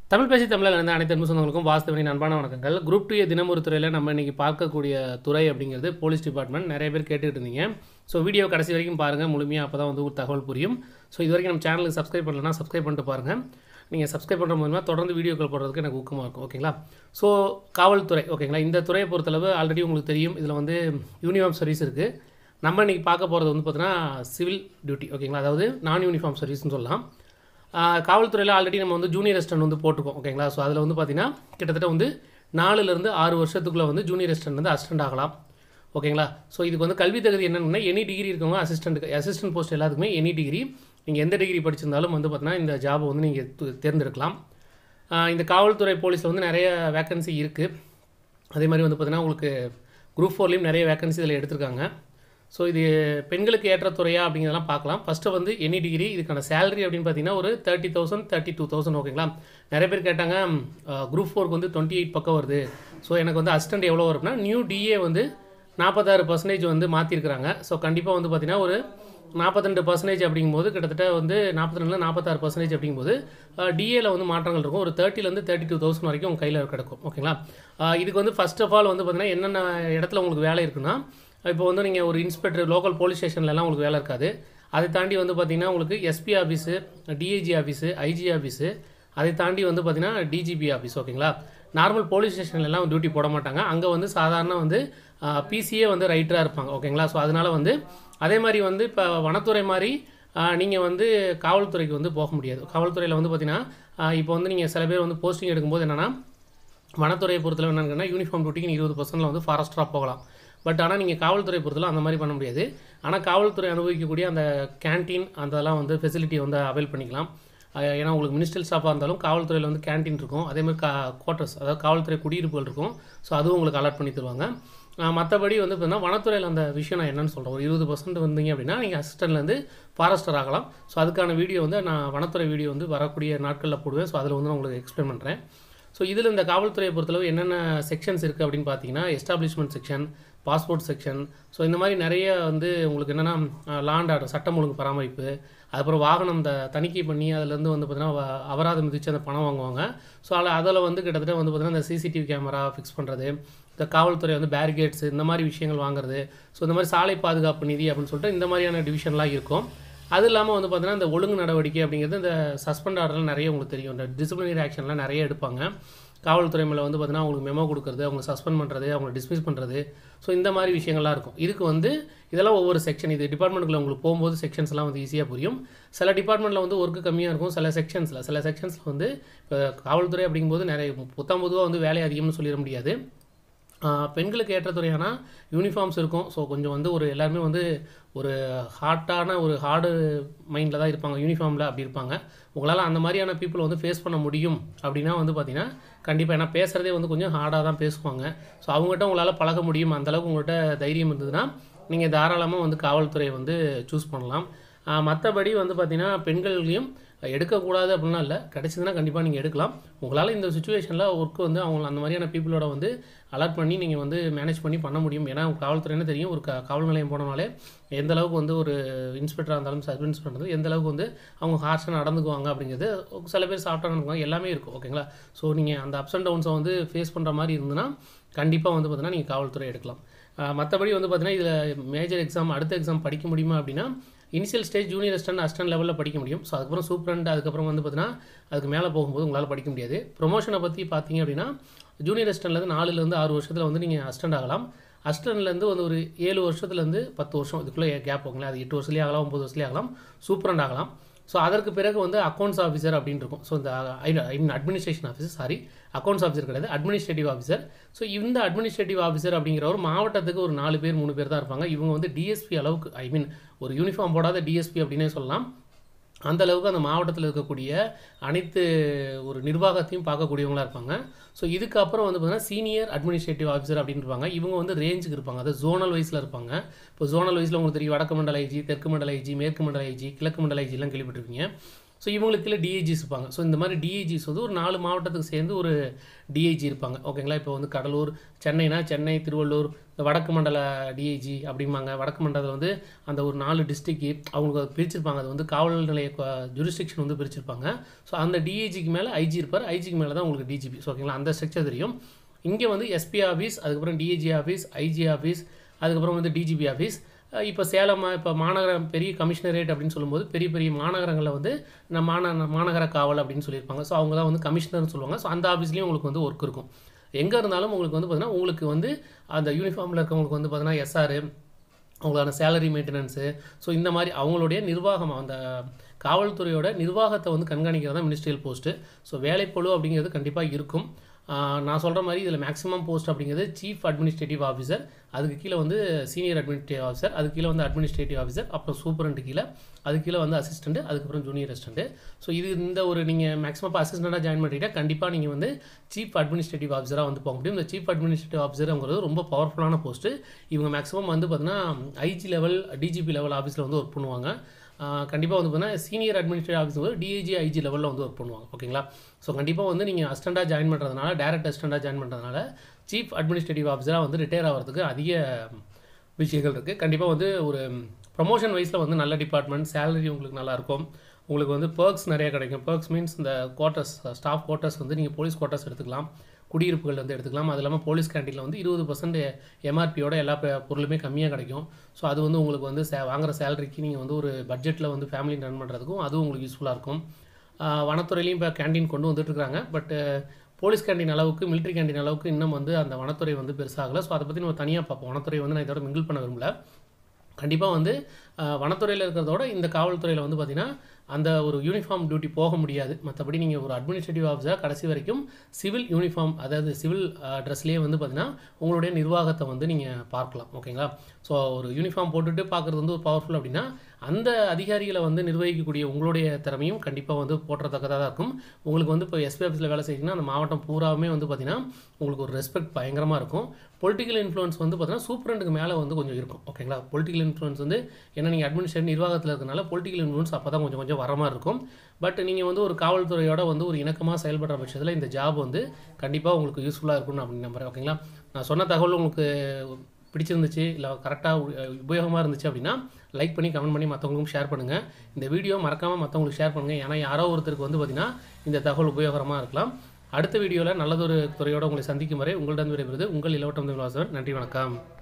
தமிழ் பேசி தமிழில் இருந்த அனைத்து அன்பு சொந்தங்களுக்கும் வாஸ்தவனின் அன்பான வணக்கங்கள் குரூப் டூ தினம் ஒரு துறையில் நம்ம இன்றைக்கி பார்க்கக்கூடிய துறை அப்படிங்கிறது போலீஸ் டிபார்ட்மெண்ட் நிறைய பேர் கேட்டுட்டு இருந்தீங்க ஸோ வீடியோ கடைசி வரைக்கும் பாருங்கள் முழுமையாக அப்போ தான் வந்து ஒரு தகவல் புரியும் ஸோ இது வரைக்கும் நம்ம சேனலுக்கு சப்ஸ்கிரைப் பண்ணலன்னா சப்ஸ்கிரைப் பண்ணிட்டு பாருங்கள் நீங்கள் சப்ஸ்கிரைப் பண்ணுற மூலமாக தொடர்ந்து வீடியோக்கள் போடுறதுக்கு எனக்கு ஊக்கமாக இருக்கும் ஓகேங்களா ஸோ காவல்துறை ஓகேங்களா இந்த துறையை பொறுத்தளவு ஆல்ரெடி உங்களுக்கு தெரியும் இதில் வந்து யூனிஃபார்ம் சர்வீஸ் இருக்குது நம்ம இன்றைக்கி பார்க்க போகிறது வந்து பார்த்தீங்கன்னா சிவில் டியூட்டி ஓகேங்களா அதாவது நான் யூனிஃபார்ம் சர்வீஸ்னு சொல்லலாம் ஆஹ் காவல்துறையில் ஆல்ரெடி நம்ம வந்து ஜூனியர் அசிஸ்டன்ட் வந்து போட்டிருக்கோம் ஓகேங்களா ஸோ அதில் வந்து பார்த்தீங்கன்னா கிட்டத்தட்ட வந்து நாலுலேருந்து ஆறு வருஷத்துக்குள்ளே வந்து ஜூனியர் அசிஸ்டன்ட் வந்து அசிஸ்டன்ட் ஆகலாம் ஓகேங்களா ஸோ இதுக்கு வந்து கல்வி தகுதி என்னென்னா எனி டிகிரி இருக்கவங்க அசிஸ்டன்ட்டுக்கு அசிஸ்டன்ட் போஸ்ட் எல்லாத்துக்குமே எனி டிகிரி நீங்கள் எந்த டிகிரி படிச்சிருந்தாலும் வந்து பார்த்தீங்கன்னா இந்த ஜாபை வந்து நீங்கள் தேர்ந்தெடுக்கலாம் ஆஹ் இந்த காவல்துறை போலீஸில் வந்து நிறைய வேக்கன்சி இருக்குது அதே மாதிரி வந்து பார்த்தீங்கன்னா உங்களுக்கு குரூப் ஃபோர்லேயும் நிறைய வேக்கன்சி இதில் எடுத்திருக்காங்க ஸோ இது பெண்களுக்கு ஏற்ற துறையா அப்படிங்கிறதெல்லாம் பார்க்கலாம் ஃபஸ்ட்டு வந்து எனி டிகிரி இதுக்கான சேலரி அப்படின்னு பார்த்தீங்கன்னா ஒரு thirty thousand thirty two thousand ஓகேங்களா நிறைய பேர் கேட்டாங்க குரூப் ஃபோருக்கு வந்து டுவெண்ட்டி எயிட் பக்கம் வருது ஸோ எனக்கு வந்து அசிஸ்டன்ட் எவ்வளோ வரும்னா நியூ டிஏ வந்து நாற்பத்தாறு பர்சன்டேஜ் வந்து மாற்றிருக்கிறாங்க ஸோ கண்டிப்பாக வந்து பார்த்தீங்கன்னா ஒரு நாற்பத்திரெண்டு பர்சன்டேஜ் அப்படிங்கும்போது கிட்டத்தட்ட வந்து நாற்பத்தி ரெண்டுல நாற்பத்தாறு பர்சன்டேஜ் அப்படிங்கும்போது டிஏல வந்து மாற்றங்கள் இருக்கும் ஒரு தேர்ட்டிலேருந்து தேர்ட்டி டூ தௌசண்ட் வரைக்கும் உங்கள் கையில் கிடக்கும் ஓகேங்களா ஆஹ் இதுக்கு வந்து ஃபர்ஸ்ட் ஆஃப் ஆல் வந்து பார்த்தீங்கன்னா என்னென்ன இடத்துல உங்களுக்கு வேலை இருக்குன்னா இப்போ வந்து நீங்கள் ஒரு இன்ஸ்பெக்டர் லோக்கல் போலீஸ் ஸ்டேஷன்லலாம் உங்களுக்கு வேலை இருக்காது அதை தாண்டி வந்து பார்த்தீங்கன்னா உங்களுக்கு SP office DIG office IG office அதை தாண்டி வந்து பார்த்தீங்கன்னா டிஜிபி ஆஃபீஸ் ஓகேங்களா நார்மல் போலீஸ் ஸ்டேஷன்லலாம் டியூட்டி போட மாட்டாங்க அங்கே வந்து சாதாரண வந்து பிசியே வந்து ரைட்டராக இருப்பாங்க ஓகேங்களா ஸோ அதனால் வந்து அதே மாதிரி வந்து இப்போ வனத்துறை மாதிரி நீங்கள் வந்து காவல்துறைக்கு வந்து போக முடியாது காவல்துறையில் வந்து பார்த்தீங்கன்னா இப்போ வந்து நீங்கள் சில பேர் வந்து போஸ்டிங் எடுக்கும்போது என்னென்னா வனத்துறையை பொறுத்தளவு என்னன்னா யூனிஃபார்ம் டியூட்டிக்கு இருபது பர்சன்டில் வந்து ஃபாரஸ்டராக போகலாம் பட் ஆனால் நீங்கள் காவல்துறை பொறுத்தளவு அந்த மாதிரி பண்ண முடியாது ஆனால் காவல்துறை அனுபவிக்கக்கூடிய அந்த கேண்டீன் அதெல்லாம் வந்து ஃபெசிலிட்டியை வந்து அவைல் பண்ணிக்கலாம் அஹ் ஏன்னா உங்களுக்கு மினிஸ்ட்ரியல் ஸ்டாஃபாக இருந்தாலும் காவல்துறையில் வந்து கேண்டீன் இருக்கும் அதே மாதிரி கா குவார்ட்டர்ஸ் அதாவது காவல்துறை குடியிருப்புகள் இருக்கும் ஸோ அதுவும் உங்களுக்கு அலாட் பண்ணி தருவாங்க அஹ் மற்றபடி வந்து பார்த்தீங்கன்னா வனத்துறையில் அந்த விஷயம் நான் என்னன்னு சொல்கிறேன் ஒரு இருபது பர்சன்ட் வந்தீங்க அப்படின்னா நீங்கள் அசிஸ்டன்ட்லேருந்து ஃபாரஸ்டர் ஆகலாம் ஸோ அதுக்கான வீடியோ வந்து நான் வனத்துறை வீடியோ வந்து வரக்கூடிய நாட்களில் போடுவேன் ஸோ அதில் வந்து நான் உங்களுக்கு எக்ஸ்பிளைன் பண்ணுறேன் ஸோ இதில் இந்த காவல்துறையை பொறுத்தளவு என்னென்ன செக்ஷன்ஸ் இருக்குது அப்படின்னு பார்த்தீங்கன்னா establishment section passport section so இந்த மாதிரி நிறைய வந்து உங்களுக்கு என்னென்னா லாண்ட் ஆர்டர் சட்டம் ஒழுங்கு பராமரிப்பு அதுக்கப்புறம் வாகனம் இந்த தணிக்கை பண்ணி அதுலேருந்து வந்து பார்த்தீங்கன்னா வ- அபராதம் விதிச்சு அந்த பணம் வாங்குவாங்க ஸோ அதில் அதில் வந்து கிட்டத்தட்ட வந்து பார்த்தீங்கன்னா இந்த சிசிடிவி கேமரா ஃபிக்ஸ் பண்ணுறது இந்த காவல்துறை வந்து பேரிகேட்ஸ் இந்த மாதிரி விஷயங்கள் வாங்குறது ஸோ இந்த மாதிரி சாலை பாதுகாப்பு நிதி அப்படின்னு சொல்லிட்டு இந்த மாதிரியான டிவிஷன்லாம் இருக்கும் அது இல்லாமல் வந்து பார்த்தீங்கன்னா இந்த ஒழுங்கு நடவடிக்கை அப்படிங்கிறது இந்த சஸ்பெண்ட் ஆர்டர்லாம் நிறைய உங்களுக்கு தெரியும் இந்த டிசிப்ளினரி ஆக்ஷன்லாம் நிறைய எடுப்பாங்க காவல்துறை மேலே வந்து பார்த்தீங்கன்னா அவங்களுக்கு மெமோ கொடுக்குறது அவங்க சஸ்பெண்ட் பண்ணுறது அவங்க டிஸ்மிஸ் பண்ணுறது ஸோ இந்த மாதிரி விஷயங்கள்லாம் இருக்கும் இதுக்கு வந்து இதெல்லாம் ஒவ்வொரு செக்ஷன் இது டிபார்ட்மெண்ட்டுக்குள்ள உங்களுக்கு போகும்போது செக்ஷன்ஸ்லாம் வந்து ஈஸியாக புரியும் சில டிபார்ட்மெண்ட்டில் வந்து ஒர்க்கு கம்மியாக இருக்கும் சில செக்ஷன்ஸில் சில செக்ஷன்ஸில் வந்து இப்போ காவல்துறை அப்படிங்கும்போது நிறைய புத்தம் பொதுவாக வந்து வேலை அதிகம்னு சொல்லிட முடியாது ஆஹ் பெண்களுக்கு ஏற்ற துறையான யூனிஃபார்ம்ஸ் இருக்கும் ஸோ கொஞ்சம் வந்து ஒரு எல்லாருமே வந்து ஒரு ஹார்ட்டான ஒரு ஹார்டு மைண்டில் தான் இருப்பாங்க யூனிஃபார்மில் அப்படி இருப்பாங்க உங்களால் அந்த மாதிரியான பீப்புளை வந்து ஃபேஸ் பண்ண முடியும் அப்படின்னா வந்து பார்த்தீங்கன்னா கண்டிப்பாக ஏன்னா பேசுகிறதே வந்து கொஞ்சம் ஹார்டாக தான் பேசுவாங்க ஸோ அவங்ககிட்ட உங்களால் பழக முடியும் அந்தளவுக்கு உங்கள்கிட்ட தைரியம் இருந்ததுன்னா நீங்கள் தாராளமாக வந்து காவல்துறையை வந்து சூஸ் பண்ணலாம் மற்றபடி வந்து பார்த்தீங்கன்னா பெண்களையும் எடுக்கக்கூடாது அப்படிலாம் இல்லை கிடைச்சதுன்னா கண்டிப்பாக நீங்கள் எடுக்கலாம் உங்களால் இந்த சுச்சுவேஷனில் ஒர்க் வந்து அவங்க அந்த மாதிரியான பீப்புளோட வந்து அலர்ட் பண்ணி நீங்கள் வந்து மேனேஜ் பண்ணி பண்ண முடியும் ஏன்னா காவல்துறைன்னு தெரியும் ஒரு க- காவல் நிலையம் போனனாலே எந்த அளவுக்கு வந்து ஒரு இன்ஸ்பெக்டராக இருந்தாலும் சப் இன்ஸ்பெக்டர் எந்த அளவுக்கு வந்து அவங்க ஹார்ஷாக நடந்துக்குவாங்க அப்படிங்கிறது சில பேர் சாஃப்டாக நடந்துக்குவாங்க எல்லாமே இருக்கும் ஓகேங்களா ஸோ நீங்கள் அந்த அப்ஸ் அண்ட் டவுன்ஸை வந்து ஃபேஸ் பண்ணுற மாதிரி இருந்ததுன்னா கண்டிப்பாக வந்து பார்த்தீங்கன்னா நீங்கள் காவல்துறை எடுக்கலாம் மற்றபடி வந்து பார்த்தீங்கன்னா இதில் மேஜர் எக்ஸாம் அடுத்த எக்ஸாம் படிக்க முடியுமா அப்படின்னா initial stage junior assistant assistant லெவலில் படிக்க முடியும் ஸோ அதுக்கப்புறம் சூப்பரண்ட் அதுக்கப்புறம் வந்து பார்த்தீங்கன்னா அதுக்கு மேலே போகும்போது உங்களால் படிக்க முடியாது ப்ரொமோஷனை பற்றி பார்த்தீங்க அப்படின்னா ஜூனியர் அசிஸ்டன்ட்லேருந்து நாலுலேருந்து ஆறு வருஷத்தில் வந்து நீங்கள் அசிஸ்டன்ட் ஆகலாம் அசிஸ்டன்ட்லேருந்து வந்து ஒரு ஏழு வருஷத்துலேருந்து பத்து வருஷம் இதுக்குள்ளே கேப் போங்களேன் அது எட்டு வருஷத்துலேயே ஆகலாம் ஒம்பது வருஷத்துலேயே ஆகலாம் சூப்பரண்ட் ஆகலாம் ஸோ அதற்கு பிறகு வந்து அக்கௌண்ட்ஸ் ஆஃபீஸர் அப்படின்னு இருக்கும் ஸோ இந்த I mean administration officer sorry accounts officer கிடையாது அட்மினிஸ்ட்ரேட்டிவ் ஆஃபீஸர் ஸோ இந்த அட்மினிஸ்ட்ரேட்டிவ் ஆஃபீஸர் அப்படிங்கிற ஒரு மாவட்டத்துக்கு ஒரு நாலு பேர் மூணு பேர் தான் இருப்பாங்க இவங்க வந்து டிஎஸ்பி அளவுக்கு ஐ மீன் ஒரு யூனிஃபார்ம் போடாத டிஎஸ்பி அப்படின்னே சொல்லலாம் அந்த அளவுக்கு அந்த மாவட்டத்தில் இருக்கக்கூடிய அனைத்து ஒரு நிர்வாகத்தையும் பார்க்கக்கூடியவங்களா இருப்பாங்க ஸோ இதுக்கப்புறம் வந்து பார்த்தீங்கன்னா சீனியர் அட்மினிஸ்ட்ரேட்டிவ் ஆஃபீஸர் அப்படின்னு இருப்பாங்க இவங்க வந்து ரேஞ்சுக்கு இருப்பாங்க அதாவது ஜோனல் வைஸில் இருப்பாங்க இப்போ ஜோனல் வைஸில் உங்களுக்கு தெரியும் வடக்கு மண்டல ஐஜி தெற்கு மண்டல ஐஜி மேற்கு மண்டல ஐஜி கிழக்கு மண்டல ஐஜிலாம் கேள்விப்பட்டிருப்பீங்க ஸோ இவங்களுக்கு கீழே டிஐஜிஸ் இருப்பாங்க ஸோ இந்த மாதிரி டிஐஜிஸ் வந்து ஒரு நாலு மாவட்டத்துக்கு சேர்ந்து ஒரு டிஐஜி இருப்பாங்க ஓகேங்களா இப்போ வந்து கடலூர் சென்னைனா சென்னை திருவள்ளூர் இந்த வடக்கு மண்டல டிஐஜி அப்படிம்பாங்க வடக்கு மண்டலத்தில் வந்து அந்த ஒரு நாலு டிஸ்ட்ரிக்கு அவங்களுக்கு அது பிரிச்சிருப்பாங்க அது வந்து காவல் நிலைய ஜுரிஸ்டிக்ஷன் வந்து பிரிச்சிருப்பாங்க ஸோ அந்த டிஐஜிக்கு மேலே ஐஜி இருப்பார் ஐஜிக்கு மேலே தான் உங்களுக்கு டிஜிபி ஸோ ஓகேங்களா அந்த ஸ்ட்ரக்சர் தெரியும் இங்கே வந்து எஸ்பி ஆஃபீஸ் அதுக்கப்புறம் டிஐஜி ஆஃபீஸ் ஐஜி ஆஃபீஸ் அதுக்கப்புறம் வந்து டிஜிபி ஆஃபீஸ் இப்போ சேலம் இப்போ மாநகரம் பெரிய கமிஷனரேட் அப்படின்னு சொல்லும்போது பெரிய பெரிய மாநகரங்களில் வந்து நம்ம மாந மாநகர காவல் அப்படின்னு சொல்லியிருப்பாங்க ஸோ அவங்க தான் வந்து கமிஷனர்னு சொல்லுவாங்க ஸோ அந்த ஆஃபீஸ்லேயும் உங்களுக்கு வந்து ஒர்க் இருக்கும் எங்கே இருந்தாலும் உங்களுக்கு வந்து பார்த்தீங்கன்னா உங்களுக்கு வந்து அந்த யூனிஃபார்மில் இருக்கவங்களுக்கு வந்து பார்த்தீங்கன்னா எஸ்ஆர் அவங்களான சேலரி மெயின்டெனன்ஸு ஸோ இந்த மாதிரி அவங்களுடைய நிர்வாகம் அந்த காவல்துறையோட நிர்வாகத்தை வந்து கண்காணிக்கிறது தான் மினிஸ்ட்ரியல் போஸ்ட்டு ஸோ வேலைப்பழு அப்படிங்கிறது கண்டிப்பாக இருக்கும் ஆஹ் நான் சொல்கிற மாதிரி இதில் மேக்ஸிமம் போஸ்ட் அப்படிங்கிறது சீஃப் அட்மினிஸ்ட்ரேட்டிவ் ஆஃபீஸர் அதுக்கு கீழே வந்து சீனியர் அட்மினிஸ்ட்ரேட்டிவ் ஆஃபீஸர் அதுக்கு கீழே வந்து அட்மினிஸ்ட்ரேட்டிவ் ஆஃபீஸர் அப்புறம் சூப்பரண்ட் கீழே அதுக்கு கீழே வந்து அசிஸ்டன்ட் அதுக்கப்புறம் ஜூனியர் அசிஸ்டன்ட் ஸோ இது இந்த ஒரு நீங்கள் மேக்ஸிமம் இப்போ அசிஸ்டண்ட்டாக ஜாயின் பண்ணிட்டா கண்டிப்பாக நீங்கள் வந்து சீஃப் அட்மினிஸ்ட்ரேட்டிவ் ஆஃபீஸராக வந்து போக முடியும் இந்த சீஃப் அட்மினிஸ்ட்ரேட்டிவ் ஆஃபீஸருங்கிறது ரொம்ப பவர்ஃபுல்லான போஸ்ட்டு இவங்க மேக்ஸிமம் வந்து பார்த்தீங்கன்னா ஐஜி லெவல் டிஜிபி லெவல் ஆஃபீஸில் வந்து ஒர்க் பண்ணுவாங்க கண்டிப்பாக வந்து பார்த்தீங்கன்னா சீனியர் அட்மினிஸ்ட்ரேட்டிவ் ஆஃபீஸ் வந்து டிஐஜி ஐஜி லெவலில் வந்து ஒர்க் பண்ணுவாங்க ஓகேங்களா ஸோ கண்டிப்பாக வந்து நீங்கள் அசிஸ்டண்ட்டாக ஜாயின் பண்ணுறதுனால டேரக்ட் அசிஸ்டண்ட்டாக ஜாயின் பண்ணுறதுனால சீஃப் அட்மினிஸ்ட்ரேட்டிவ் ஆஃபீஸராக வந்து ரிட்டையர் ஆகிறதுக்கு அதிக விஷயங்கள் இருக்குது கண்டிப்பாக வந்து ஒரு ப்ரமோஷன் வைஸில் வந்து நல்ல டிபார்ட்மெண்ட் சேலரி உங்களுக்கு நல்லாயிருக்கும் உங்களுக்கு வந்து பர்க்ஸ் நிறைய கிடைக்கும் பர்க்ஸ் மீன்ஸ் இந்த குவார்ட்டர்ஸ் ஸ்டாஃப் குவார்ட்டர்ஸ் வந்து நீங்கள் போலீஸ் குவார்ட்டர்ஸ் எடுத்துக்கலாம் குடியிருப்புகள் வந்து எடுத்துக்கலாம் அது இல்லாமல் போலீஸ் கேண்டீனில் வந்து இருபது பர்சன்ட் எம்ஆர்பியோட எல்லா பொ- பொருளுமே கம்மியாக கிடைக்கும் ஸோ அது வந்து உங்களுக்கு வந்து சே வாங்குற சேலரிக்கு நீங்கள் வந்து ஒரு பட்ஜெட்டில் வந்து ஃபேமிலி ரன் பண்ணுறதுக்கும் அதுவும் உங்களுக்கு யூஸ்ஃபுல்லாக இருக்கும் ஆஹ் வனத்துறையிலையும் இப்போ கேண்டீன் கொண்டு வந்துட்டு இருக்காங்க பட் போலீஸ் கேண்டீன் அளவுக்கு military கேண்டீன் அளவுக்கு இன்னும் வந்து அந்த வனத்துறை வந்து பெருசாகலை ஸோ அதை பற்றி நம்ம தனியாக பார்ப்போம் வனத்துறை வந்து நான் இதோட மிங்கிள் பண்ண விரும்பல கண்டிப்பாக வந்து வனத்துறையில் இருக்கிறதோட இந்த காவல்துறையில் வந்து பார்த்திங்கன்னா அந்த ஒரு யூனிஃபார்ம் டியூட்டி போக முடியாது மற்றபடி நீங்கள் ஒரு அட்மினிஸ்ட்ரேட்டிவ் ஆஃபீஸராக கடைசி வரைக்கும் சிவில் யூனிஃபார்ம் அதாவது சிவில் ட்ரெஸ்லேயே வந்து பார்த்திங்கன்னா உங்களுடைய நிர்வாகத்தை வந்து நீங்கள் பார்க்கலாம் ஓகேங்களா ஸோ ஒரு யூனிஃபார்ம் போட்டுட்டு பார்க்குறது வந்து ஒரு பவர்ஃபுல் அப்படின்னா அந்த அதிகாரிகளை வந்து நிர்வகிக்கக்கூடிய உங்களுடைய திறமையும் கண்டிப்பாக வந்து போற்றத்தக்கதாக தான் இருக்கும் உங்களுக்கு வந்து இப்போ எஸ்பி ஆஃபீஸில் வேலை செய்யணும்னா அந்த மாவட்டம் பூராவுமே வந்து பார்த்திங்கன்னா உங்களுக்கு ஒரு ரெஸ்பெக்ட் பயங்கரமாக இருக்கும் பொலிட்டிக்கல் இன்ஃப்ளூயன்ஸ் வந்து பார்த்தீங்கன்னா சூப்பரண்டுக்கு மேலே வந்து கொஞ்சம் இருக்கும் ஓகேங்களா பொலிட்டிக்கல் இன்ஃப்ளூயன்ஸ் வந்து ஏன்னா நீங்கள் அட்மினிஸ்ட்ரேஷன் நிர்வாகத்தில் இருக்கனால பொலிட்டிக்கல் இன்ஃப்ளூயன்ஸ் அப்போ தான் கொஞ்சம் கொஞ்சம் வர மாதிரி இருக்கும் பட் நீங்கள் வந்து ஒரு காவல்துறையோட வந்து ஒரு இணக்கமாக செயல்படுற பட்சத்தில் இந்த ஜாப் வந்து கண்டிப்பாக உங்களுக்கு யூஸ்ஃபுல்லாக இருக்கும்னு அப்படின்னு நம்புறேன் ஓகேங்களா நான் சொன்ன தகவல் உங்களுக்கு பிடிச்சிருந்துச்சு இல்லை கரெக்டாக உபயோகமாக இருந்துச்சு அப்படின்னா லைக் பண்ணி கமெண்ட் பண்ணி மற்றவங்களுக்கும் ஷேர் பண்ணுங்கள் இந்த வீடியோ மறக்காமல் மற்றவங்களுக்கு ஷேர் பண்ணுங்கள் ஏன்னா யாரோ ஒருத்தருக்கு வந்து பார்த்திங்கன்னா இந்த தகவல் உபயோகரமாக இருக்கலாம் அடுத்த வீடியோவில் நல்லதொரு துறையோட உங்களை சந்திக்கும் வரை உங்களிடம் விடைபெறுவது உங்கள் இலவட்டம் வாசகர் நன்றி வணக்கம்